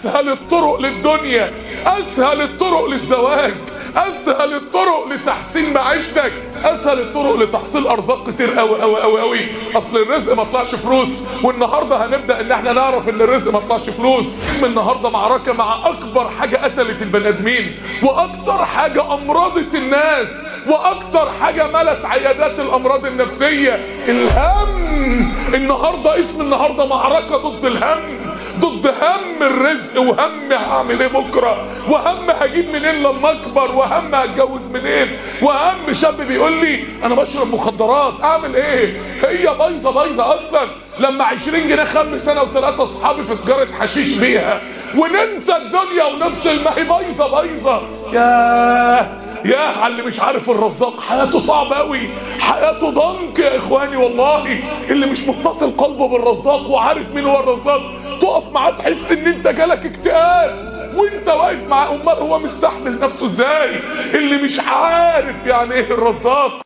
اسهل الطرق للدنيا اسهل الطرق للزواج اسهل الطرق لتحسين معيشتك اسهل الطرق لتحصيل ارزاق كتير قوي قوي قوي قوي اصل الرزق ما طلعش فلوس والنهارده هنبدا ان احنا نعرف ان الرزق ما طلعش فلوس من النهارده معركه مع اكبر حاجه قتلت البني ادمين واكتر حاجه امرضت الناس واكتر حاجه ملت عيادات الامراض النفسيه الهم النهارده اسم النهارده معركه ضد الهم ضد هم الرزق وهم هعمل ايه بكره وهم هجيب منين لما اكبر وهم هتجوز منين وهم شاب بيقول لي انا بشرب مخدرات اعمل ايه هي بايظه بايظه اصلا لما 20 جنيه خم سنه وثلاثه اصحابي في سجاره حشيش بيها وننسى الدنيا ونفصل ما هي بايظه بايظه ياه يا على اللي مش عارف الرزاق حياته صعبة قوي حياته ضنك يا اخواني والله اللي مش متصل قلبه بالرزاق وعارف مين هو الرزاق تقف معاه تحس ان انت جالك اكتئاب وانت واقف معاه امال هو مستحمل نفسه ازاي اللي مش عارف يعني ايه الرزاق